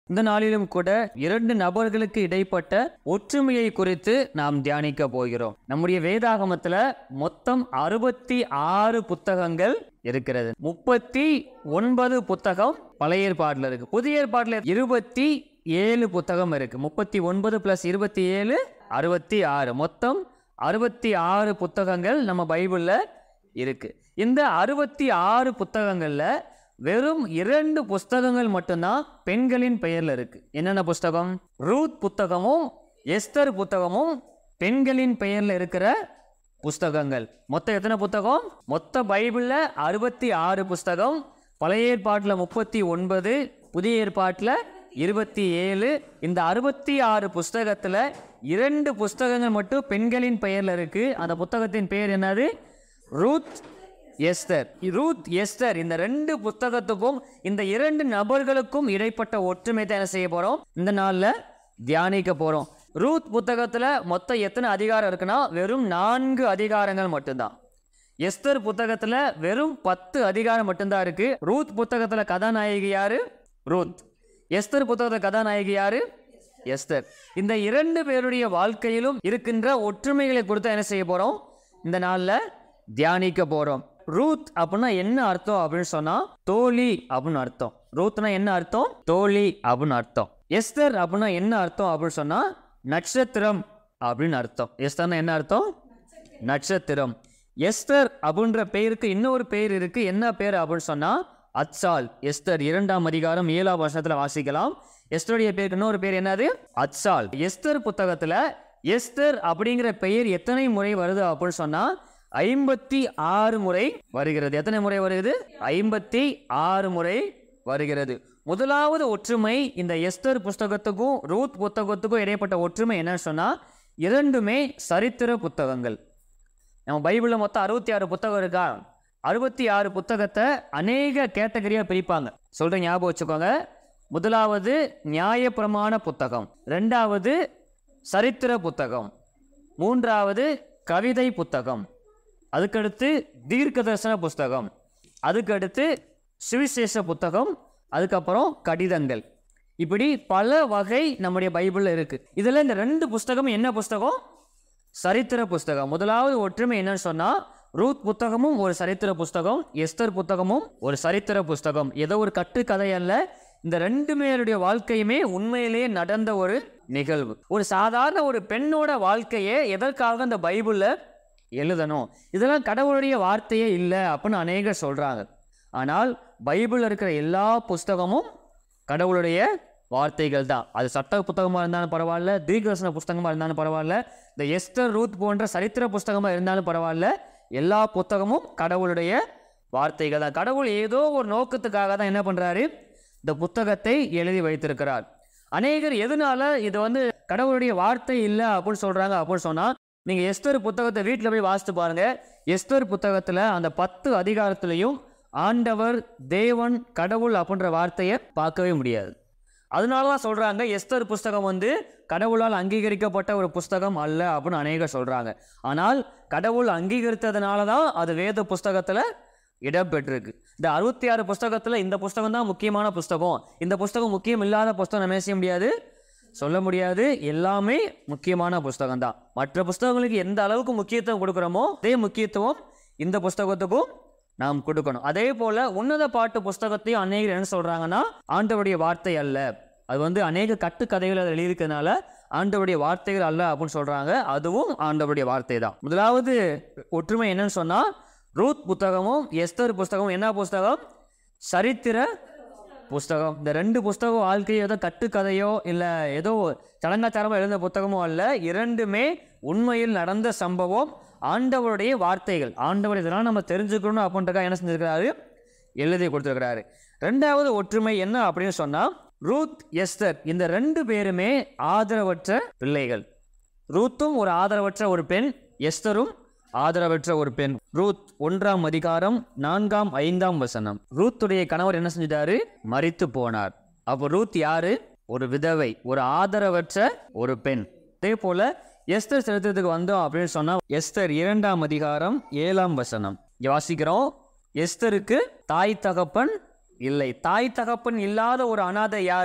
இந்த நாளிலும் கூட இரண்டு நபர்களுக்கு இடைப்பட்ட ஒற்றுமையை குறித்து நாம் தியானிக்க போகிறோம் நம்முடைய வேதாகமத்துல மொத்தம் அறுபத்தி ஆறு புத்தகங்கள் இருக்கிறது முப்பத்தி ஒன்பது புத்தகம் பழைய ஏற்பாடுல இருக்கு புதிய ஏற்பாடுல இருபத்தி ஏழு புத்தகம் இருக்கு முப்பத்தி ஒன்பது பிளஸ் இருபத்தி ஏழு அறுபத்தி ஆறு மொத்தம் அறுபத்தி ஆறு புத்தகங்கள் நம்ம பைபிள்ல இருக்கு இந்த அறுபத்தி ஆறு புத்தகங்கள்ல வெறும் இரண்டு புஸ்தகங்கள் மட்டும்தான் பெண்களின் பெயர்ல இருக்கு என்னென்ன புஸ்தகம் ரூத் புத்தகமும் எஸ்தர் புத்தகமும் பெண்களின் பெயர்ல இருக்கிற புஸ்தகங்கள் மொத்தம் எத்தனை புத்தகம் மொத்த பைபிள்ல அறுபத்தி ஆறு புஸ்தகம் பழைய ஏற்பாட்டில் முப்பத்தி ஒன்பது புதிய ஏற்பாட்டில் இருபத்தி ஏழு இந்த அறுபத்தி ஆறு புஸ்தகத்துல இரண்டு புஸ்தகங்கள் மட்டும் பெண்களின் பெயர்ல இருக்கு அந்த புத்தகத்தின் பெயர் என்னது ரூத் எஸ்தர் ரூத் எஸ்தர் இந்த ரெண்டு புத்தகத்துக்கும் இந்த இரண்டு நபர்களுக்கும் இடைப்பட்ட ஒற்றுமை தான் என்ன செய்ய போறோம் இந்த நாள்ல தியானிக்க போறோம் ரூத் புத்தகத்துல மொத்தம் எத்தனை அதிகாரம் இருக்குன்னா வெறும் நான்கு அதிகாரங்கள் மட்டும்தான் எஸ்தர் புத்தகத்துல வெறும் பத்து அதிகாரம் மட்டும்தான் இருக்கு ரூத் புத்தகத்துல கதாநாயகி யாரு ரூத் எஸ்தர் புத்தகத்துல கதாநாயகி யாரு எஸ்தர் இந்த இரண்டு பேருடைய வாழ்க்கையிலும் இருக்கின்ற ஒற்றுமைகளை கொடுத்து என்ன செய்ய போறோம் இந்த நாள்ல தியானிக்க போறோம் ரூத் அப்படின்னா என்ன அர்த்தம் அப்படின்னு சொன்னா தோழி அப்படின்னு அர்த்தம் ரூத்னா என்ன அர்த்தம் தோழி அப்படின்னு அர்த்தம் எஸ்தர் அப்படின்னா என்ன அர்த்தம் அப்படின்னு சொன்னா நட்சத்திரம் அப்படின்னு அர்த்தம் எஸ்தர்னா என்ன அர்த்தம் நட்சத்திரம் எஸ்தர் அப்படின்ற பெயருக்கு இன்னொரு பெயர் இருக்கு என்ன பேர் அப்படின்னு சொன்னா அத்சால் எஸ்தர் இரண்டாம் அதிகாரம் ஏழாம் வருஷத்துல வாசிக்கலாம் எஸ்தருடைய பேருக்கு இன்னொரு பேர் என்னது அத்சால் எஸ்தர் புத்தகத்துல எஸ்தர் அப்படிங்கிற பெயர் எத்தனை முறை வருது அப்படின்னு சொன்னா ஐம்பத்தி ஆறு முறை வருகிறது எத்தனை முறை வருகிறது ஐம்பத்தி ஆறு முறை வருகிறது முதலாவது ஒற்றுமை இந்த எஸ்தர் புஸ்தகத்துக்கும் ரூத் புத்தகத்துக்கும் இடைப்பட்ட ஒற்றுமை என்னன்னு சொன்னா இரண்டுமே சரித்திர புத்தகங்கள் நம்ம பைபிளில் மொத்தம் அறுபத்தி ஆறு புத்தகம் இருக்கா அறுபத்தி ஆறு புத்தகத்தை அநேக கேட்டகரியாக பிரிப்பாங்க சொல்ற ஞாபகம் வச்சுக்கோங்க முதலாவது நியாயப்பிரமாண புத்தகம் ரெண்டாவது சரித்திர புத்தகம் மூன்றாவது கவிதை புத்தகம் அதுக்கடுத்து தீர்க்கதர்சன புஸ்தகம் அதுக்கடுத்து சுவிசேஷ புத்தகம் அதுக்கப்புறம் கடிதங்கள் இப்படி பல வகை நம்முடைய பைபிளில் இருக்கு இதில் இந்த ரெண்டு புஸ்தகம் என்ன புஸ்தகம் சரித்திர புஸ்தகம் முதலாவது ஒற்றுமை என்னன்னு சொன்னா ரூத் புத்தகமும் ஒரு சரித்திர புஸ்தகம் எஸ்தர் புத்தகமும் ஒரு சரித்திர புஸ்தகம் ஏதோ ஒரு கட்டுக்கதை அல்ல இந்த ரெண்டு பேருடைய வாழ்க்கையுமே உண்மையிலேயே நடந்த ஒரு நிகழ்வு ஒரு சாதாரண ஒரு பெண்ணோட வாழ்க்கையே எதற்காக இந்த பைபிளில் எழுதணும் இதெல்லாம் கடவுளுடைய வார்த்தையே இல்லை அப்படின்னு அநேகர் சொல்றாங்க ஆனால் பைபிளில் இருக்கிற எல்லா புஸ்தகமும் கடவுளுடைய வார்த்தைகள் தான் அது சட்ட புத்தகமாக இருந்தாலும் பரவாயில்ல தீர்க்கதர்சன புஸ்தகமாக இருந்தாலும் பரவாயில்ல இந்த எஸ்டர் ரூத் போன்ற சரித்திர புஸ்தகமாக இருந்தாலும் பரவாயில்ல எல்லா புத்தகமும் கடவுளுடைய வார்த்தைகள் தான் கடவுள் ஏதோ ஒரு நோக்கத்துக்காக தான் என்ன பண்ணுறாரு இந்த புத்தகத்தை எழுதி வைத்திருக்கிறார் அநேகர் எதனால இது வந்து கடவுளுடைய வார்த்தை இல்லை அப்படின்னு சொல்கிறாங்க அப்படின்னு சொன்னால் நீங்கள் எஸ்தர் புத்தகத்தை வீட்டில் போய் வாசித்து பாருங்க எஸ்தர் புத்தகத்தில் அந்த பத்து அதிகாரத்திலையும் ஆண்டவர் தேவன் கடவுள் அப்படின்ற வார்த்தையை பார்க்கவே முடியாது அதனால தான் சொல்கிறாங்க எஸ்தர் புஸ்தகம் வந்து கடவுளால் அங்கீகரிக்கப்பட்ட ஒரு புஸ்தகம் அல்ல அப்படின்னு அநேகர் சொல்கிறாங்க ஆனால் கடவுள் அங்கீகரித்ததுனால தான் அது வேத புஸ்தகத்தில் இடம் பெற்றிருக்கு இந்த அறுபத்தி ஆறு புஸ்தகத்தில் இந்த புஸ்தகம் தான் முக்கியமான புஸ்தகம் இந்த புஸ்தகம் முக்கியம் இல்லாத புஸ்தகம் நம்ம என்ன செய்ய முடியாது சொல்ல முடியாது எல்லாமே முக்கியமான புஸ்தகம் தான் மற்ற புஸ்தகங்களுக்கு எந்த அளவுக்கு முக்கியத்துவம் கொடுக்குறோமோ அதே முக்கியத்துவம் இந்த புஸ்தகத்துக்கும் நாம் கொடுக்கணும் அதே போல உன்னத பாட்டு புஸ்தகத்தையும் அநேகர் என்ன சொல்றாங்கன்னா ஆண்டவருடைய வார்த்தை அல்ல அது வந்து அநேக கட்டுக்கதைகள் அதில் எழுதியிருக்கிறதுனால ஆண்டவருடைய வார்த்தைகள் அல்ல அப்படின்னு சொல்றாங்க அதுவும் ஆண்டவருடைய வார்த்தை தான் முதலாவது ஒற்றுமை என்னன்னு சொன்னா ரூத் புத்தகமும் எஸ்தர் புஸ்தகமும் என்ன புஸ்தகம் சரித்திர புஸ்தகம் இந்த ரெண்டு புஸ்தகம் வாழ்க்கையோ ஏதோ கட்டுக்கதையோ இல்லை ஏதோ சடங்காச்சாரமாக எழுந்த புத்தகமோ அல்ல இரண்டுமே உண்மையில் நடந்த சம்பவம் ஆண்டவருடைய வார்த்தைகள் ஆண்டவர் இதெல்லாம் நம்ம தெரிஞ்சுக்கணும் அப்படின்றக்காக என்ன செஞ்சிருக்கிறாரு எழுதி கொடுத்துருக்கிறாரு ரெண்டாவது ஒற்றுமை என்ன அப்படின்னு சொன்னால் ரூத் எஸ்தர் இந்த ரெண்டு பேருமே ஆதரவற்ற பிள்ளைகள் ரூத்தும் ஒரு ஆதரவற்ற ஒரு பெண் எஸ்தரும் ஆதரவற்ற ஒரு பெண் ரூத் ஒன்றாம் அதிகாரம் நான்காம் ஐந்தாம் வசனம் ரூத்துடைய கணவர் என்ன செஞ்சிட்டாரு மரித்து போனார் அப்போ ரூத் யாரு ஒரு விதவை ஒரு ஆதரவற்ற ஒரு பெண் அதே போல எஸ்தர் சரித்திரத்துக்கு வந்தோம் அப்படின்னு சொன்னா எஸ்தர் இரண்டாம் அதிகாரம் ஏழாம் வசனம் இங்க வாசிக்கிறோம் எஸ்தருக்கு தாய் தகப்பன் இல்லை தாய் தகப்பன் இல்லாத ஒரு அனாதை யாரு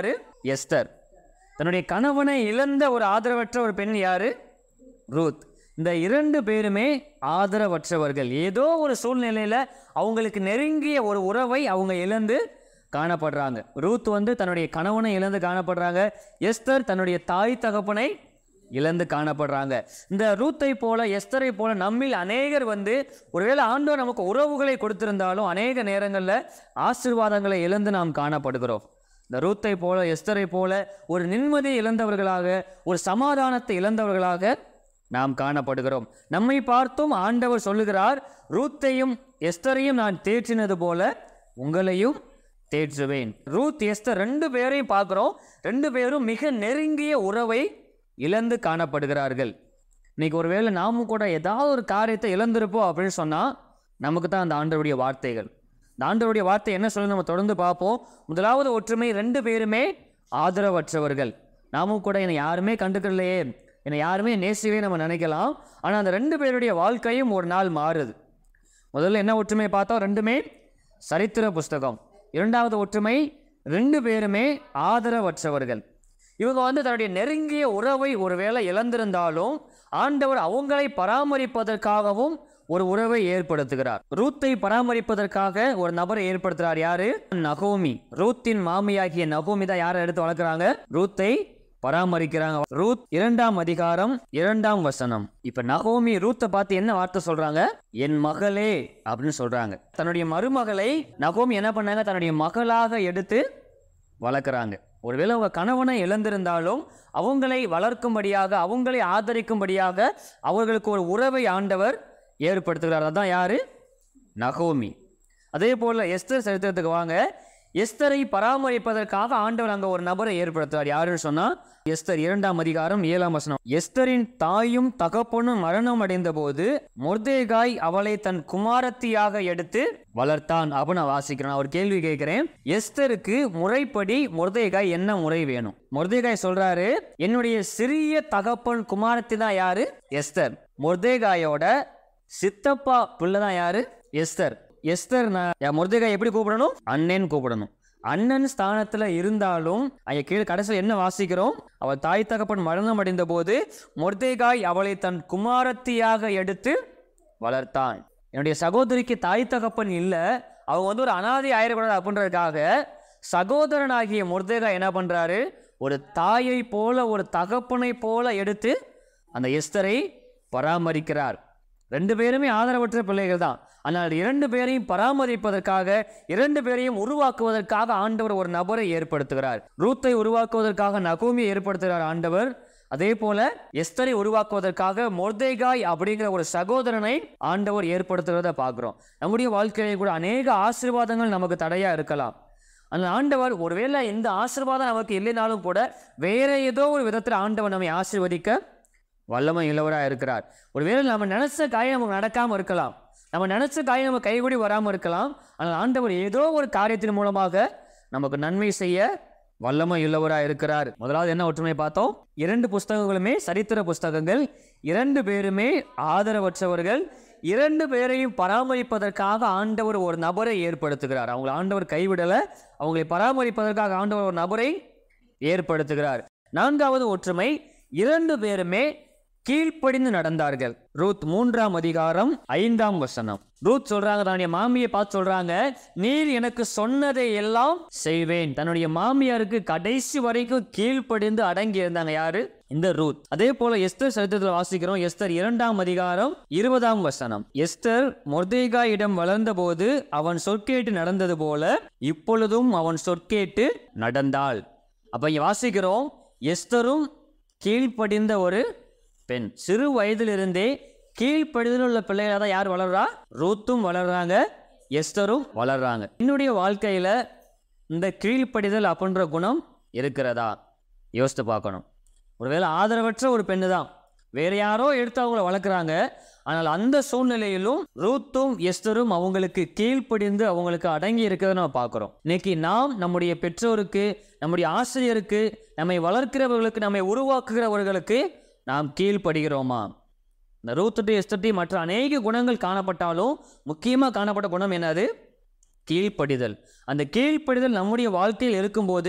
எஸ்தர் தன்னுடைய கணவனை இழந்த ஒரு ஆதரவற்ற ஒரு பெண் யாரு ரூத் இந்த இரண்டு பேருமே ஆதரவற்றவர்கள் ஏதோ ஒரு சூழ்நிலையில அவங்களுக்கு நெருங்கிய ஒரு உறவை அவங்க இழந்து காணப்படுறாங்க ரூத் வந்து தன்னுடைய கணவனை இழந்து காணப்படுறாங்க எஸ்தர் தன்னுடைய தாய் தகப்பனை இழந்து காணப்படுறாங்க இந்த ரூத்தை போல எஸ்தரை போல நம்மில் அநேகர் வந்து ஒருவேளை ஆண்டவர் நமக்கு உறவுகளை கொடுத்திருந்தாலும் அநேக நேரங்களில் ஆசீர்வாதங்களை இழந்து நாம் காணப்படுகிறோம் இந்த ரூத்தை போல எஸ்தரை போல ஒரு நிம்மதியை இழந்தவர்களாக ஒரு சமாதானத்தை இழந்தவர்களாக நாம் காணப்படுகிறோம் நம்மை பார்த்தும் ஆண்டவர் சொல்லுகிறார் ரூத்தையும் எஸ்தரையும் நான் தேற்றினது போல உங்களையும் தேற்றுவேன் ரூத் எஸ்தர் ரெண்டு பேரையும் பார்க்குறோம் ரெண்டு பேரும் மிக நெருங்கிய உறவை இழந்து காணப்படுகிறார்கள் இன்னைக்கு ஒருவேளை நாமும் கூட ஏதாவது ஒரு காரியத்தை இழந்திருப்போம் அப்படின்னு சொன்னால் நமக்கு தான் அந்த ஆண்டவருடைய வார்த்தைகள் இந்த ஆண்டவருடைய வார்த்தை என்ன சொல்லி நம்ம தொடர்ந்து பார்ப்போம் முதலாவது ஒற்றுமை ரெண்டு பேருமே ஆதரவற்றவர்கள் நாமும் கூட என்னை யாருமே கண்டுக்கலையே என்னை யாருமே நேசிவே நம்ம நினைக்கலாம் ஆனால் அந்த ரெண்டு பேருடைய வாழ்க்கையும் ஒரு நாள் மாறுது முதல்ல என்ன ஒற்றுமை பார்த்தோம் ரெண்டுமே சரித்திர புஸ்தகம் இரண்டாவது ஒற்றுமை ரெண்டு பேருமே ஆதரவற்றவர்கள் இவங்க வந்து தன்னுடைய நெருங்கிய உறவை ஒருவேளை இழந்திருந்தாலும் ஆண்டவர் அவங்களை பராமரிப்பதற்காகவும் ஒரு உறவை ஏற்படுத்துகிறார் ரூத்தை பராமரிப்பதற்காக ஒரு நபரை ஏற்படுத்துறார் யாரு நகோமி ரூத்தின் மாமியாகிய நகோமி தான் யாரை எடுத்து வளர்க்குறாங்க ரூத்தை பராமரிக்கிறாங்க ரூத் இரண்டாம் அதிகாரம் இரண்டாம் வசனம் இப்ப நகோமி ரூத்தை பார்த்து என்ன வார்த்தை சொல்றாங்க என் மகளே அப்படின்னு சொல்றாங்க தன்னுடைய மருமகளை நகோமி என்ன பண்ணாங்க தன்னுடைய மகளாக எடுத்து வளர்க்குறாங்க ஒருவேளை அவங்க கணவனை இழந்திருந்தாலும் அவங்களை வளர்க்கும்படியாக அவங்களை ஆதரிக்கும்படியாக அவர்களுக்கு ஒரு உறவை ஆண்டவர் ஏற்படுத்துகிறார் அதான் யாரு நகோமி அதே போல எஸ்தர் சரித்திரத்துக்கு வாங்க எஸ்தரை பராமரிப்பதற்காக ஆண்டவர் அங்கே ஒரு நபரை ஏற்படுத்துறார் யாருன்னு சொன்னா எஸ்தர் இரண்டாம் அதிகாரம் ஏழாம் வசனம் எஸ்தரின் தாயும் தகப்பனும் மரணம் அடைந்த போது மொர்தேகாய் அவளை தன் குமாரத்தியாக எடுத்து வளர்த்தான் அப்படின்னு நான் வாசிக்கிறேன் நான் ஒரு கேள்வி கேட்கிறேன் எஸ்தருக்கு முறைப்படி மொர்தேகாய் என்ன முறை வேணும் மொர்தேகாய் சொல்றாரு என்னுடைய சிறிய தகப்பன் குமாரத்தி தான் யாரு எஸ்தர் மொர்தேகாயோட சித்தப்பா பிள்ளை தான் யாரு எஸ்தர் எஸ்தர் நான் முருதேகாய் எப்படி கூப்பிடணும் அண்ணன் கூப்பிடணும் அண்ணன் ஸ்தானத்துல இருந்தாலும் அங்க கீழே கடைசியில் என்ன வாசிக்கிறோம் அவள் தாய் தகப்பன் மரணம் அடைந்த போது மொர்தேகாய் அவளை தன் குமாரத்தியாக எடுத்து வளர்த்தான் என்னுடைய சகோதரிக்கு தாய் தகப்பன் இல்லை அவங்க வந்து ஒரு அனாதை ஆயிடக்கூடாது அப்படின்றதுக்காக சகோதரனாகிய முர்தேகா என்ன பண்றாரு ஒரு தாயை போல ஒரு தகப்பனை போல எடுத்து அந்த எஸ்தரை பராமரிக்கிறார் ரெண்டு பேருமே ஆதரவற்ற பிள்ளைகள் தான் ஆனால் இரண்டு பேரையும் பராமரிப்பதற்காக இரண்டு பேரையும் உருவாக்குவதற்காக ஆண்டவர் ஒரு நபரை ஏற்படுத்துகிறார் ரூத்தை உருவாக்குவதற்காக நகோமியை ஏற்படுத்துகிறார் ஆண்டவர் அதே போல எஸ்தரை உருவாக்குவதற்காக மொர்தேகாய் அப்படிங்கிற ஒரு சகோதரனை ஆண்டவர் ஏற்படுத்துகிறத பார்க்குறோம் நம்முடைய வாழ்க்கையில கூட அநேக ஆசீர்வாதங்கள் நமக்கு தடையா இருக்கலாம் அந்த ஆண்டவர் ஒருவேளை இந்த ஆசீர்வாதம் நமக்கு இல்லைனாலும் கூட வேற ஏதோ ஒரு விதத்தில் ஆண்டவர் நம்மை ஆசீர்வதிக்க வல்லமை உள்ளவராக இருக்கிறார் ஒருவேளை நம்ம நினைச்ச காரியம் நமக்கு நடக்காமல் இருக்கலாம் நம்ம நினைச்ச காரியம் நம்ம கைகூடி வராமல் இருக்கலாம் ஆனால் ஆண்டவர் ஏதோ ஒரு காரியத்தின் மூலமாக நமக்கு நன்மை செய்ய வல்லமை உள்ளவராக இருக்கிறார் முதலாவது என்ன ஒற்றுமை பார்த்தோம் இரண்டு புஸ்தகங்களுமே சரித்திர புஸ்தகங்கள் இரண்டு பேருமே ஆதரவற்றவர்கள் இரண்டு பேரையும் பராமரிப்பதற்காக ஆண்டவர் ஒரு நபரை ஏற்படுத்துகிறார் அவங்களை ஆண்டவர் கைவிடலை அவங்களை பராமரிப்பதற்காக ஆண்டவர் ஒரு நபரை ஏற்படுத்துகிறார் நான்காவது ஒற்றுமை இரண்டு பேருமே கீழ்ப்படிந்து நடந்தார்கள் ரூத் மூன்றாம் அதிகாரம் ஐந்தாம் வசனம் ரூத் சொல்றாங்க தன்னுடைய மாமியை பார்த்து சொல்றாங்க நீர் எனக்கு சொன்னதை எல்லாம் செய்வேன் தன்னுடைய மாமியாருக்கு கடைசி வரைக்கும் கீழ்ப்படிந்து அடங்கி இருந்தாங்க யாரு இந்த ரூத் அதே போல எஸ்தர் சரித்திரத்தில் வாசிக்கிறோம் எஸ்தர் இரண்டாம் அதிகாரம் இருபதாம் வசனம் எஸ்தர் மொர்தேகாயிடம் வளர்ந்தபோது அவன் சொற்கேட்டு நடந்தது போல இப்பொழுதும் அவன் சொற்கேட்டு நடந்தாள் அப்ப இங்க வாசிக்கிறோம் எஸ்தரும் கீழ்ப்படிந்த ஒரு பெண் சிறு வயதிலிருந்தே கீழ்ப்படிதல் உள்ள பிள்ளைகளாக தான் யார் வளர்றா ரூத்தும் வளர்றாங்க எஸ்தரும் வளர்றாங்க என்னுடைய வாழ்க்கையில இந்த கீழ்ப்படிதல் அப்படின்ற குணம் இருக்கிறதா யோசித்து பார்க்கணும் ஒருவேளை ஆதரவற்ற ஒரு பெண்ணு தான் வேற யாரோ எடுத்து அவங்கள வளர்க்குறாங்க ஆனால் அந்த சூழ்நிலையிலும் ரூத்தும் எஸ்தரும் அவங்களுக்கு கீழ்ப்படிந்து அவங்களுக்கு அடங்கி இருக்கிறத நம்ம பார்க்குறோம் இன்னைக்கு நாம் நம்முடைய பெற்றோருக்கு நம்முடைய ஆசிரியருக்கு நம்மை வளர்க்கிறவர்களுக்கு நம்மை உருவாக்குகிறவர்களுக்கு நாம் கீழ்ப்படுகிறோமா இந்த ரூத்துட்டு எஸ்தட்டி மற்ற அநேக குணங்கள் காணப்பட்டாலும் முக்கியமாக காணப்பட்ட குணம் என்னது கீழ்ப்படிதல் அந்த கீழ்ப்படிதல் நம்முடைய வாழ்க்கையில் இருக்கும்போது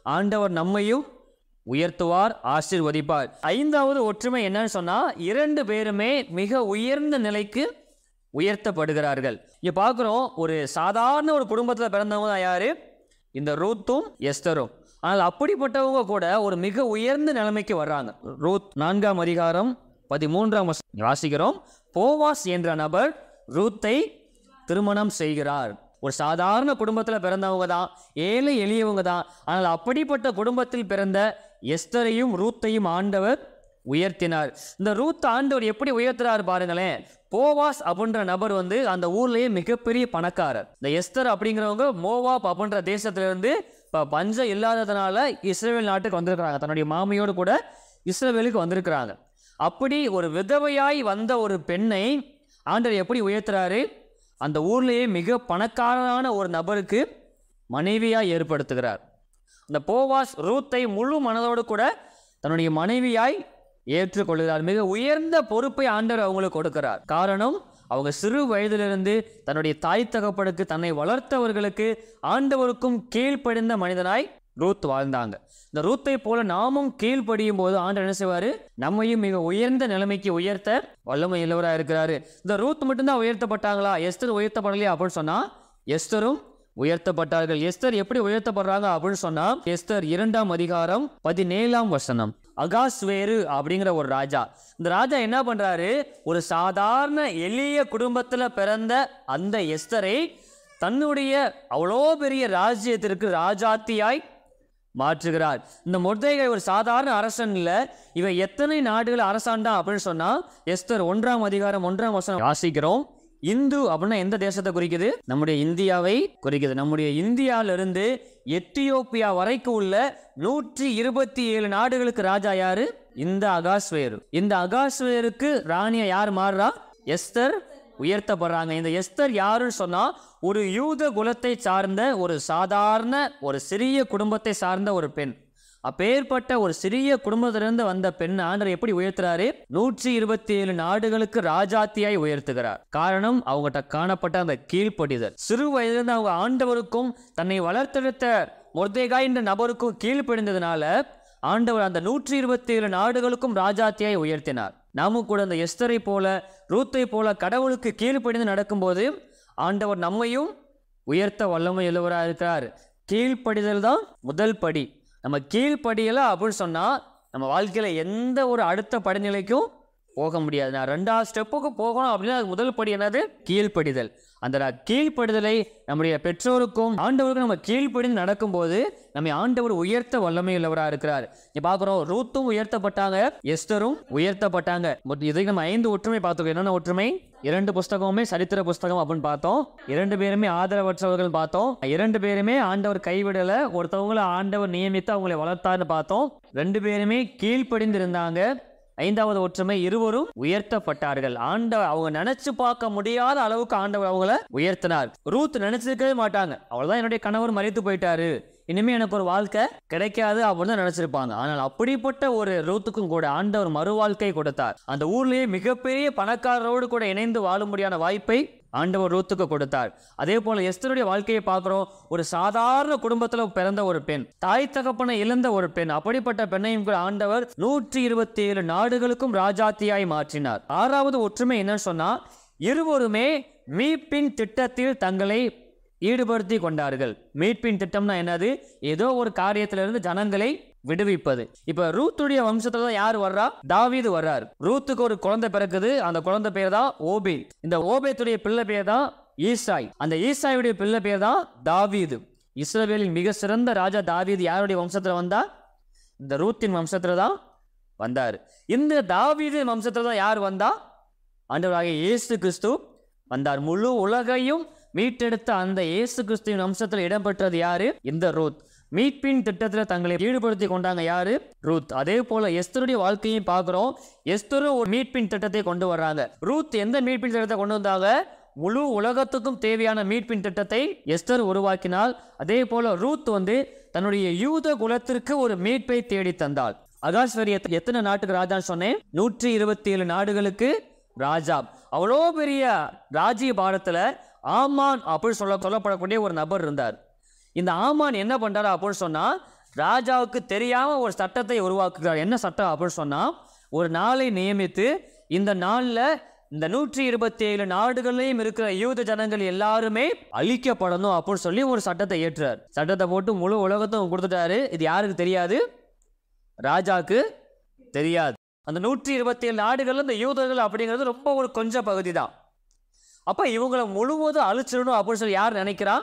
ஆண்டவர் நம்மையும் உயர்த்துவார் ஆசீர்வதிப்பார் ஐந்தாவது ஒற்றுமை என்னன்னு சொன்னா இரண்டு பேருமே மிக உயர்ந்த நிலைக்கு உயர்த்தப்படுகிறார்கள் இங்க பார்க்குறோம் ஒரு சாதாரண ஒரு குடும்பத்தில் பிறந்தவங்க தான் யாரு இந்த ரூத்தும் எஸ்தரும் ஆனால் அப்படிப்பட்டவங்க கூட ஒரு மிக உயர்ந்த நிலைமைக்கு வர்றாங்க ரூத் நான்காம் அதிகாரம் பதிமூன்றாம் வசனம் வாசிக்கிறோம் போவாஸ் என்ற நபர் ரூத்தை திருமணம் செய்கிறார் ஒரு சாதாரண குடும்பத்தில் பிறந்தவங்க தான் ஏழை எளியவங்க தான் ஆனால் அப்படிப்பட்ட குடும்பத்தில் பிறந்த எஸ்தரையும் ரூத்தையும் ஆண்டவர் உயர்த்தினார் இந்த ரூத் ஆண்டவர் எப்படி உயர்த்துறாரு பாருங்களேன் போவாஸ் அப்படின்ற நபர் வந்து அந்த ஊர்லயே மிகப்பெரிய பணக்காரர் இந்த எஸ்தர் அப்படிங்கிறவங்க மோவாப் அப்படின்ற தேசத்துல இருந்து இப்போ பஞ்சம் இல்லாததுனால இஸ்ரேல் நாட்டுக்கு வந்திருக்கிறாங்க தன்னுடைய மாமியோடு கூட இஸ்ரேலுக்கு வந்திருக்கிறாங்க அப்படி ஒரு விதவையாய் வந்த ஒரு பெண்ணை ஆண்டவர் எப்படி உயர்த்துறாரு அந்த ஊர்லேயே மிக பணக்காரரான ஒரு நபருக்கு மனைவியாய் ஏற்படுத்துகிறார் இந்த போவாஸ் ரூத்தை முழு மனதோடு கூட தன்னுடைய மனைவியாய் ஏற்றுக்கொள்கிறார் மிக உயர்ந்த பொறுப்பை ஆண்டவர் அவங்களுக்கு கொடுக்கிறார் காரணம் அவங்க சிறு வயதிலிருந்து தன்னுடைய தாய் தகப்பனுக்கு தன்னை வளர்த்தவர்களுக்கு ஆண்டவருக்கும் கீழ்ப்படிந்த மனிதனாய் ரூத் வாழ்ந்தாங்க இந்த ரூத்தை போல நாமும் கீழ்ப்படியும் போது ஆண்டவர் என்ன செய்வாரு நம்மையும் மிக உயர்ந்த நிலைமைக்கு உயர்த்த வல்லமை இல்லவராக இருக்கிறாரு இந்த ரூத் மட்டும்தான் உயர்த்தப்பட்டாங்களா எஸ்தர் உயர்த்தப்படலையா அப்படின்னு சொன்னா எஸ்தரும் உயர்த்தப்பட்டார்கள் எஸ்தர் எப்படி உயர்த்தப்படுறாங்க அப்படின்னு சொன்னா எஸ்தர் இரண்டாம் அதிகாரம் பதினேழாம் வசனம் அகாஸ்வேரு அப்படிங்கிற ஒரு ராஜா இந்த ராஜா என்ன பண்றாரு ஒரு சாதாரண எளிய குடும்பத்துல பிறந்த அந்த எஸ்தரை தன்னுடைய அவ்வளோ பெரிய ராஜ்யத்திற்கு ராஜாத்தியாய் மாற்றுகிறார் இந்த மொர்தேகை ஒரு சாதாரண அரசன் இல்ல இவன் எத்தனை நாடுகள் அரசாண்டா அப்படின்னு சொன்னா எஸ்தர் ஒன்றாம் அதிகாரம் ஒன்றாம் வசனம் வாசிக்கிறோம் இந்து அப்படின்னா எந்த தேசத்தை குறிக்குது நம்முடைய இந்தியாவை குறிக்குது நம்முடைய இந்தியாவிலிருந்து எத்தியோப்பியா வரைக்கும் உள்ள நூற்றி இருபத்தி ஏழு நாடுகளுக்கு ராஜா யாரு இந்த அகாஸ்வேரு இந்த அகாஸ்வேருக்கு ராணியா யார் மாறுறா எஸ்தர் உயர்த்தப்படுறாங்க இந்த எஸ்தர் யாருன்னு சொன்னா ஒரு யூத குலத்தை சார்ந்த ஒரு சாதாரண ஒரு சிறிய குடும்பத்தை சார்ந்த ஒரு பெண் அப்பேற்பட்ட ஒரு சிறிய குடும்பத்திலிருந்து வந்த பெண் ஆண்டவர் எப்படி உயர்த்துறாரு நூற்றி இருபத்தி ஏழு நாடுகளுக்கு ராஜாத்தியாய் உயர்த்துகிறார் காரணம் அவங்ககிட்ட காணப்பட்ட அந்த கீழ்ப்படிதல் சிறு வயதிலிருந்து அவங்க ஆண்டவருக்கும் தன்னை வளர்த்தெடுத்த மொர்தேகாய் என்ற நபருக்கும் கீழ்ப்படிந்ததுனால ஆண்டவர் அந்த நூற்றி இருபத்தி ஏழு நாடுகளுக்கும் ராஜாத்தியாய் உயர்த்தினார் நாமும் கூட அந்த எஸ்தரை போல ரூத்தை போல கடவுளுக்கு கீழ்ப்படிந்து நடக்கும்போது ஆண்டவர் நம்மையும் உயர்த்த வல்லமை எழுவராக இருக்கிறார் கீழ்ப்படிதல் தான் முதல் படி நம்ம கீழ்ப்படியலை அப்படின்னு சொன்னால் நம்ம வாழ்க்கையில் எந்த ஒரு அடுத்த படிநிலைக்கும் போக முடியாது நான் ரெண்டாவது ஸ்டெப்புக்கு போகணும் அப்படின்னா அது முதல் படி என்னது கீழ்ப்படிதல் அந்த ர- கீழ்ப்படிதலை நம்முடைய பெற்றோருக்கும் ஆண்டவருக்கும் நம்ம கீழ்ப்படிந்து நடக்கும்போது நம்மை ஆண்டவர் உயர்த்த வல்லமை உள்ளவராக இருக்கிறார் நீ பார்க்குறோம் ரூத்தும் உயர்த்தப்பட்டாங்க எஸ்தரும் உயர்த்தப்பட்டாங்க பட் இதுக்கு நம்ம ஐந்து ஒற்றுமை பார்த்துக்கோ என்னென்ன ஒற்றுமை இரண்டு புஸ்தகமுமே சரித்திர புஸ்தகம் அப்படின்னு பார்த்தோம் இரண்டு பேருமே ஆதரவற்றவர்கள் பார்த்தோம் இரண்டு பேருமே ஆண்டவர் கைவிடல ஒருத்தவங்கள ஆண்டவர் நியமித்து அவங்களை வளர்த்தாருன்னு பார்த்தோம் ரெண்டு பேருமே கீழ்ப்படிந்து இருந்தாங்க ஐந்தாவது ஒற்றுமை இருவரும் உயர்த்தப்பட்டார்கள் ஆண்டவர் அவங்க நினைச்சு பார்க்க முடியாத அளவுக்கு ஆண்டவர் அவங்கள உயர்த்தினார் ரூத் நினைச்சிருக்கவே மாட்டாங்க அவ்வளவுதான் என்னுடைய கணவர் மறித்து போயிட்டாரு இனிமே எனக்கு ஒரு வாழ்க்கை கிடைக்காது அப்படின்னு தான் நினைச்சிருப்பாங்க ஆனால் அப்படிப்பட்ட ஒரு ரூத்துக்கும் கூட ஆண்டவர் மறு வாழ்க்கை கொடுத்தார் அந்த ஊர்லயே மிகப்பெரிய பணக்காரரோடு கூட இணைந்து வாழும்படியான வாய்ப்பை ஆண்டவர் ரூத்துக்கு கொடுத்தார் அதே போல எஸ்தருடைய வாழ்க்கையை பார்க்கிறோம் ஒரு சாதாரண குடும்பத்துல பிறந்த ஒரு பெண் தாய் தகப்பனை இழந்த ஒரு பெண் அப்படிப்பட்ட பெண்ணையும் கூட ஆண்டவர் நூற்றி இருபத்தி ஏழு நாடுகளுக்கும் ராஜாத்தியாய் மாற்றினார் ஆறாவது ஒற்றுமை என்னன்னு சொன்னா இருவருமே மீட்பின் திட்டத்தில் தங்களை ஈடுபடுத்தி கொண்டார்கள் மீட்பின் திட்டம்னா என்னது ஏதோ ஒரு காரியத்திலிருந்து ஜனங்களை விடுவிப்பது இப்ப ரூத்துடைய வம்சத்துல தான் யார் வர்றா தாவீது வர்றார் ரூத்துக்கு ஒரு குழந்தை பிறக்குது அந்த குழந்தை பேர் தான் ஓபே இந்த ஓபேத்துடைய பிள்ளை பேர் தான் ஈசாய் அந்த ஈசாயுடைய பிள்ளை பேர் தான் தாவீது இஸ்ரவேலின் மிக சிறந்த ராஜா தாவீது யாருடைய வம்சத்துல வந்தா இந்த ரூத்தின் வம்சத்துல தான் வந்தார் இந்த தாவீது வம்சத்துல தான் யார் வந்தா ஆண்டவராகிய இயேசு கிறிஸ்து வந்தார் முழு உலகையும் மீட்டெடுத்த அந்த இயேசு கிறிஸ்துவின் வம்சத்தில் இடம்பெற்றது யாரு இந்த ரூத் மீட்பின் திட்டத்தில் தங்களை ஈடுபடுத்தி கொண்டாங்க யாரு ரூத் அதே போல எஸ்தருடைய வாழ்க்கையும் பார்க்குறோம் எஸ்தரும் ஒரு மீட்பின் திட்டத்தை கொண்டு வர்றாங்க ரூத் எந்த மீட்பின் திட்டத்தை கொண்டு வந்தாங்க முழு உலகத்துக்கும் தேவையான மீட்பின் திட்டத்தை எஸ்தர் உருவாக்கினால் அதே போல ரூத் வந்து தன்னுடைய யூத குலத்திற்கு ஒரு மீட்பை தேடி தந்தாள் அகாஸ்வரி எத்த- எத்தனை நாட்டுக்கு ராஜான்னு சொன்னேன் நூற்றி இருபத்தி ஏழு நாடுகளுக்கு ராஜா அவ்வளோ பெரிய ராஜ்ய பாரத்தில் ஆமான் அப்படின்னு சொல்ல சொல்லப்படக்கூடிய ஒரு நபர் இருந்தார் இந்த ஆமான் என்ன பண்றாரு அப்படின்னு சொன்னா ராஜாவுக்கு தெரியாம ஒரு சட்டத்தை உருவாக்குகிறார் என்ன சட்டம் அப்படின்னு சொன்னா ஒரு நாளை நியமித்து இந்த நாள்ல இந்த நூற்றி இருபத்தி ஏழு நாடுகள்லையும் இருக்கிற யூத ஜனங்கள் எல்லாருமே அழிக்கப்படணும் அப்படின்னு சொல்லி ஒரு சட்டத்தை ஏற்றுறார் சட்டத்தை போட்டு முழு உலகத்தும் கொடுத்துட்டாரு இது யாருக்கு தெரியாது ராஜாக்கு தெரியாது அந்த நூற்றி இருபத்தி ஏழு நாடுகள்ல இந்த யூதர்கள் அப்படிங்கிறது ரொம்ப ஒரு கொஞ்ச பகுதி தான் அப்ப இவங்களை முழுவதும் அழிச்சிடணும் அப்படின்னு சொல்லி யார் நினைக்கிறா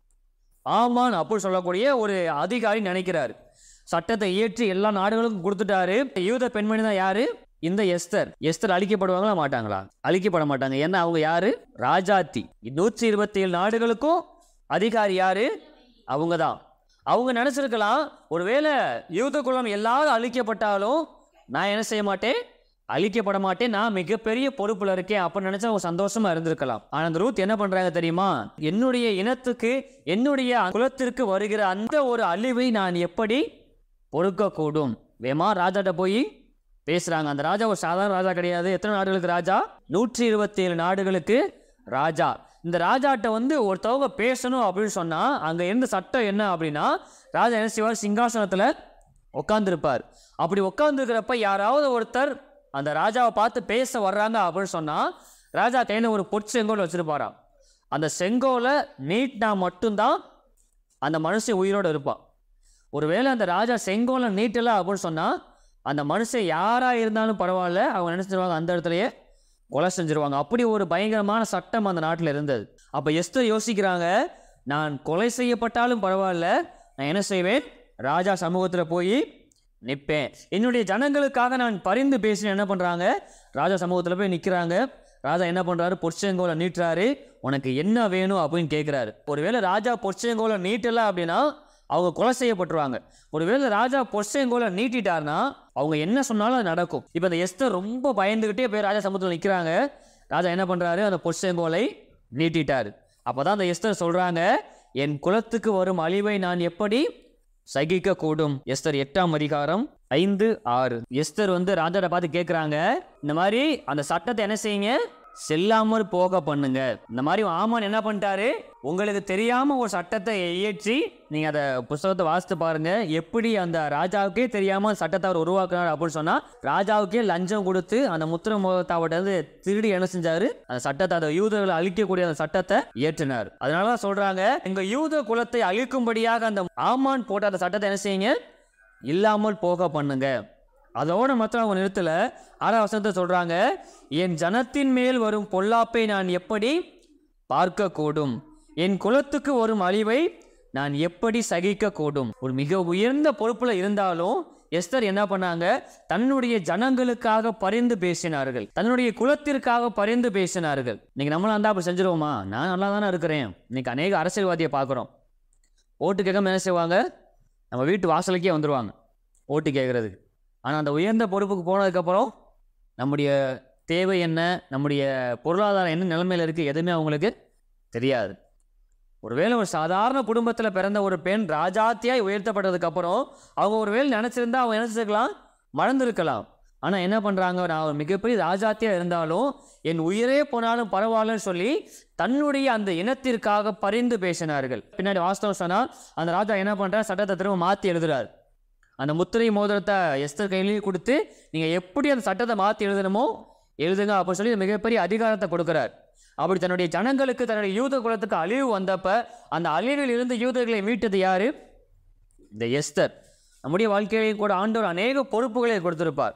ஆமான் அப்படின்னு சொல்லக்கூடிய ஒரு அதிகாரி நினைக்கிறாரு சட்டத்தை இயற்றி எல்லா நாடுகளுக்கும் கொடுத்துட்டாரு யூத பெண்மணி தான் யாரு இந்த எஸ்தர் எஸ்தர் அழிக்கப்படுவாங்களா மாட்டாங்களா அழிக்கப்பட மாட்டாங்க ஏன்னா அவங்க யாரு ராஜாத்தி நூற்றி இருபத்தி ஏழு நாடுகளுக்கும் அதிகாரி யாரு அவங்க தான் அவங்க நினைச்சிருக்கலாம் ஒருவேளை யூத குலம் எல்லாரும் அழிக்கப்பட்டாலும் நான் என்ன செய்ய மாட்டேன் அழிக்கப்பட மாட்டேன் நான் மிகப்பெரிய பொறுப்புல இருக்கேன் அப்படின்னு நினைச்சா அவங்க சந்தோஷமா இருந்திருக்கலாம் ஆனா அந்த ரூத் என்ன பண்றாங்க தெரியுமா என்னுடைய இனத்துக்கு என்னுடைய குலத்திற்கு வருகிற அந்த ஒரு அழிவை நான் எப்படி பொறுக்கக்கூடும் வேமா ராஜாட்ட போய் பேசுறாங்க அந்த ராஜா ஒரு சாதாரண ராஜா கிடையாது எத்தனை நாடுகளுக்கு ராஜா நூற்றி இருபத்தி ஏழு நாடுகளுக்கு ராஜா இந்த ராஜாட்ட வந்து ஒருத்தவங்க பேசணும் அப்படின்னு சொன்னா அங்க இருந்த சட்டம் என்ன அப்படின்னா ராஜா என்ன செய்வார் சிங்காசனத்துல உட்காந்துருப்பார் அப்படி உட்காந்துருக்கிறப்ப யாராவது ஒருத்தர் அந்த ராஜாவை பார்த்து பேச வர்றாங்க அப்படின்னு சொன்னா ராஜா கையில் ஒரு பொற்செங்கோல் வச்சிருப்பாராம் அந்த செங்கோலை நீட்டினா மட்டும்தான் அந்த மனுஷன் உயிரோடு இருப்பான் ஒருவேளை அந்த ராஜா செங்கோலை நீட்டலை அப்படின்னு சொன்னால் அந்த மனுஷன் யாராக இருந்தாலும் பரவாயில்ல அவங்க நினச்சிருவாங்க அந்த இடத்துலயே கொலை செஞ்சிருவாங்க அப்படி ஒரு பயங்கரமான சட்டம் அந்த நாட்டில் இருந்தது அப்போ எஸ்தர் யோசிக்கிறாங்க நான் கொலை செய்யப்பட்டாலும் பரவாயில்ல நான் என்ன செய்வேன் ராஜா சமூகத்தில் போய் நிற்பேன் என்னுடைய ஜனங்களுக்காக நான் பரிந்து பேசினேன் என்ன பண்ணுறாங்க ராஜா சமூகத்தில் போய் நிற்கிறாங்க ராஜா என்ன பண்ணுறாரு பொற்செங்கோலை நீட்டுறாரு உனக்கு என்ன வேணும் அப்படின்னு கேட்குறாரு ஒருவேளை ராஜா பொற்செங்கோலை நீட்டலை அப்படின்னா அவங்க கொலை செய்யப்பட்டுருவாங்க ஒருவேளை ராஜா பொற்செங்கோலை நீட்டிட்டாருன்னா அவங்க என்ன சொன்னாலும் அது நடக்கும் இப்போ அந்த எஸ்தர் ரொம்ப பயந்துக்கிட்டே போய் ராஜா சமூகத்தில் நிற்கிறாங்க ராஜா என்ன பண்ணுறாரு அந்த பொற்செங்கோலை நீட்டிட்டாரு அப்போ தான் அந்த எஸ்தர் சொல்கிறாங்க என் குலத்துக்கு வரும் அழிவை நான் எப்படி சகிக்க கூடும் எஸ்தர் எட்டாம் அதிகாரம் ஐந்து ஆறு எஸ்தர் வந்து ராஜாட்ட பார்த்து கேட்குறாங்க இந்த மாதிரி அந்த சட்டத்தை என்ன செய்யுங்க செல்லாமல் போக பண்ணுங்க இந்த மாதிரி ஆமான் என்ன பண்ணிட்டாரு உங்களுக்கு தெரியாம ஒரு சட்டத்தை இயற்றி நீங்க அந்த புஸ்தகத்தை வாசித்து பாருங்க எப்படி அந்த ராஜாவுக்கே தெரியாம அந்த சட்டத்தை அவர் உருவாக்குனார் அப்படின்னு சொன்னா ராஜாவுக்கே லஞ்சம் கொடுத்து அந்த முத்திர முகத்தாவட்ட இருந்து திருடி என்ன செஞ்சாரு அந்த சட்டத்தை அந்த யூதர்களை அழிக்கக்கூடிய அந்த சட்டத்தை இயற்றினார் அதனால தான் சொல்றாங்க எங்க யூத குலத்தை அழிக்கும்படியாக அந்த ஆமான் போட்ட அந்த சட்டத்தை என்ன செய்யுங்க இல்லாமல் போக பண்ணுங்க அதோட மாத்திரம் அவங்க நிறுத்தல ஆறாம் வசனத்தை சொல்றாங்க என் ஜனத்தின் மேல் வரும் பொல்லாப்பை நான் எப்படி பார்க்கக்கூடும் என் குலத்துக்கு வரும் அழிவை நான் எப்படி சகிக்கக்கூடும் ஒரு மிக உயர்ந்த பொறுப்புல இருந்தாலும் எஸ்தர் என்ன பண்ணாங்க தன்னுடைய ஜனங்களுக்காக பரிந்து பேசினார்கள் தன்னுடைய குலத்திற்காக பரிந்து பேசினார்கள் இன்னைக்கு நம்மளாம் இருந்தால் அப்படி செஞ்சிருவோமா நான் நல்லா தானே இருக்கிறேன் இன்னைக்கு அநேக அரசியல்வாதியை பார்க்குறோம் ஓட்டு கேட்காம என்ன செய்வாங்க நம்ம வீட்டு வாசலுக்கே வந்துடுவாங்க ஓட்டு கேட்குறதுக்கு ஆனால் அந்த உயர்ந்த பொறுப்புக்கு போனதுக்கப்புறம் நம்முடைய தேவை என்ன நம்முடைய பொருளாதாரம் என்ன நிலைமையில் இருக்குது எதுவுமே அவங்களுக்கு தெரியாது ஒருவேளை ஒரு சாதாரண குடும்பத்தில் பிறந்த ஒரு பெண் ராஜாத்தியாய் உயர்த்தப்பட்டதுக்கப்புறம் அவங்க ஒருவேளை நினச்சிருந்தா அவங்க நினச்சிருக்கலாம் மறந்துருக்கலாம் ஆனால் என்ன பண்ணுறாங்க நான் ஒரு மிகப்பெரிய ராஜாத்தியாக இருந்தாலும் என் உயிரே போனாலும் பரவாயில்லன்னு சொல்லி தன்னுடைய அந்த இனத்திற்காக பரிந்து பேசினார்கள் பின்னாடி வாஸ்தவம் சொன்னால் அந்த ராஜா என்ன பண்ணுறார் சட்டத்தை திரும்ப மாற்றி எழுதுறாரு அந்த முத்திரை மோதிரத்தை எஸ்தர் கையிலேயே கொடுத்து நீங்கள் எப்படி அந்த சட்டத்தை மாற்றி எழுதணுமோ எழுதுங்க அப்படின்னு சொல்லி மிகப்பெரிய அதிகாரத்தை கொடுக்குறார் அப்படி தன்னுடைய ஜனங்களுக்கு தன்னுடைய யூத குலத்துக்கு அழிவு வந்தப்ப அந்த அழிவில் இருந்து யூதர்களை மீட்டது யாரு இந்த எஸ்தர் நம்முடைய வாழ்க்கையிலையும் கூட ஆண்டவர் அநேக பொறுப்புகளை கொடுத்திருப்பார்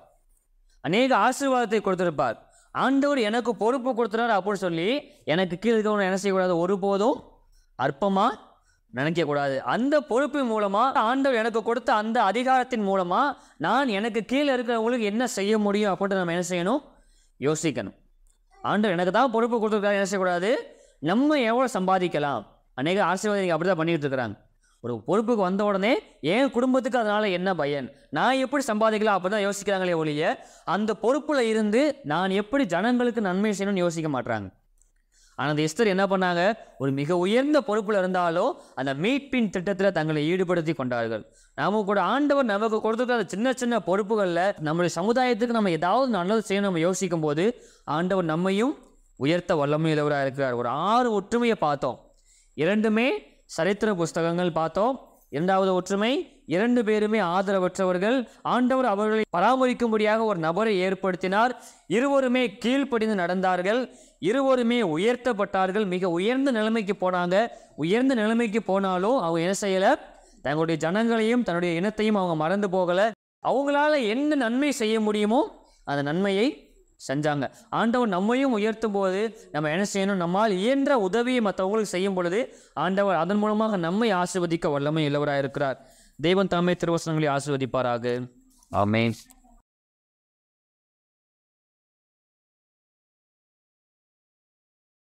அநேக ஆசீர்வாதத்தை கொடுத்திருப்பார் ஆண்டவர் எனக்கு பொறுப்பு கொடுத்துறாரு அப்படின்னு சொல்லி எனக்கு கீழே இருக்கவங்க என்ன செய்யக்கூடாது ஒருபோதும் அற்பமாக நினைக்கக்கூடாது அந்த பொறுப்பு மூலமா ஆண்டவர் எனக்கு கொடுத்த அந்த அதிகாரத்தின் மூலமா நான் எனக்கு கீழே இருக்கிறவங்களுக்கு என்ன செய்ய முடியும் அப்படின்ட்டு நம்ம என்ன செய்யணும் யோசிக்கணும் ஆண்டவர் எனக்கு தான் பொறுப்பு கொடுத்துருக்காரு என்ன செய்யக்கூடாது நம்ம எவ்வளோ சம்பாதிக்கலாம் அநேக ஆசீர்வாதம் அப்படி தான் பண்ணிட்டு இருக்கிறாங்க ஒரு பொறுப்புக்கு வந்த உடனே என் குடும்பத்துக்கு அதனால என்ன பயன் நான் எப்படி சம்பாதிக்கலாம் அப்படி தான் யோசிக்கிறாங்களே ஒழிய அந்த பொறுப்புல இருந்து நான் எப்படி ஜனங்களுக்கு நன்மை செய்யணும்னு யோசிக்க மாட்றாங்க ஆனால் அந்த எஸ்தர் என்ன பண்ணாங்க ஒரு மிக உயர்ந்த பொறுப்பில் இருந்தாலும் அந்த மீட்பின் திட்டத்தில் தங்களை ஈடுபடுத்தி கொண்டார்கள் நாம கூட ஆண்டவர் நமக்கு கொடுத்துருக்க அந்த சின்ன சின்ன பொறுப்புகளில் நம்மளுடைய சமுதாயத்துக்கு நம்ம ஏதாவது நல்லது செய்யணும் நம்ம யோசிக்கும் போது ஆண்டவர் நம்மையும் உயர்த்த வல்லமையுள்ளவராக இருக்கிறார் ஒரு ஆறு ஒற்றுமையை பார்த்தோம் இரண்டுமே சரித்திர புஸ்தகங்கள் பார்த்தோம் இரண்டாவது ஒற்றுமை இரண்டு பேருமே ஆதரவற்றவர்கள் ஆண்டவர் அவர்களை பராமரிக்கும்படியாக ஒரு நபரை ஏற்படுத்தினார் இருவருமே கீழ்ப்படிந்து நடந்தார்கள் இருவருமே உயர்த்தப்பட்டார்கள் மிக உயர்ந்த நிலைமைக்கு போனாங்க உயர்ந்த நிலைமைக்கு போனாலும் அவங்க என்ன செய்யலை தங்களுடைய ஜனங்களையும் தன்னுடைய இனத்தையும் அவங்க மறந்து போகலை அவங்களால என்ன நன்மை செய்ய முடியுமோ அந்த நன்மையை செஞ்சாங்க ஆண்டவர் நம்மையும் உயர்த்தும் போது நம்ம என்ன செய்யணும் நம்மால் இயன்ற உதவியை மற்றவங்களுக்கு செய்யும் பொழுது ஆண்டவர் அதன் மூலமாக நம்மை ஆசிர்வதிக்க வல்லமை உள்ளவராக இருக்கிறார் தெய்வம் தாமே திருவசனங்களை ஆசிர்வதிப்பாராக ஆமென்